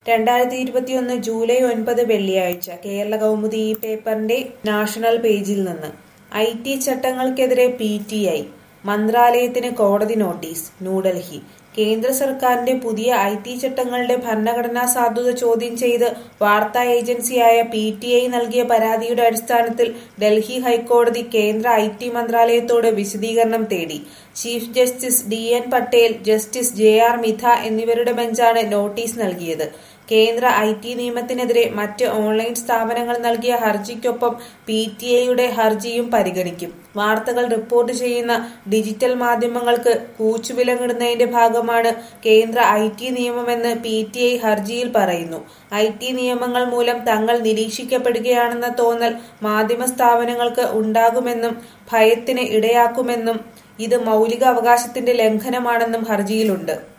രണ്ടായിരത്തി ഇരുപത്തിയൊന്ന് ജൂലൈ ഒൻപത് വെള്ളിയാഴ്ച കേരള കൗമുദി ഈ പേപ്പറിന്റെ നാഷണൽ പേജിൽ നിന്ന് ഐ ടി ചട്ടങ്ങൾക്കെതിരെ പി ടി ഐ മന്ത്രാലയത്തിന് കോടതി നോട്ടീസ് ന്യൂഡൽഹി കേന്ദ്ര സർക്കാരിന്റെ പുതിയ ഐ ടി ചട്ടങ്ങളുടെ ഭരണഘടനാ സാധുത ചോദ്യം ചെയ്ത് വാർത്താ ഏജൻസിയായ പി ടി ഐ നൽകിയ പരാതിയുടെ അടിസ്ഥാനത്തിൽ ഡൽഹി ഹൈക്കോടതി കേന്ദ്ര ഐ ടി മന്ത്രാലയത്തോട് വിശദീകരണം തേടി chief justice D N Patel justice J R Midha എന്നിവരുടെ ബെഞ്ചാണ് നോട്ടീസ് നൽകിയത് കേന്ദ്ര ഐ ടി നിയമത്തിനെതിരെ മറ്റ് ഓൺലൈൻ സ്ഥാപനങ്ങൾ നൽകിയ ഹർജിക്കൊപ്പം പി ടി ഐയുടെ ഹർജിയും പരിഗണിക്കും വാർത്തകൾ റിപ്പോർട്ട് ചെയ്യുന്ന ഡിജിറ്റൽ മാധ്യമങ്ങൾക്ക് കൂച്ചുവിലങ്ങിടുന്നതിന്റെ ഭാഗമാണ് കേന്ദ്ര ഐ ടി നിയമമെന്ന് പി ടി ഐ ഹർജിയിൽ പറയുന്നു ഐ ടി നിയമങ്ങൾ മൂലം തങ്ങൾ നിരീക്ഷിക്കപ്പെടുകയാണെന്ന തോന്നൽ മാധ്യമ സ്ഥാപനങ്ങൾക്ക് ഉണ്ടാകുമെന്നും ഭയത്തിന് ഇടയാക്കുമെന്നും ഇത് മൗലിക അവകാശത്തിന്റെ ലംഘനമാണെന്നും ഹർജിയിലുണ്ട്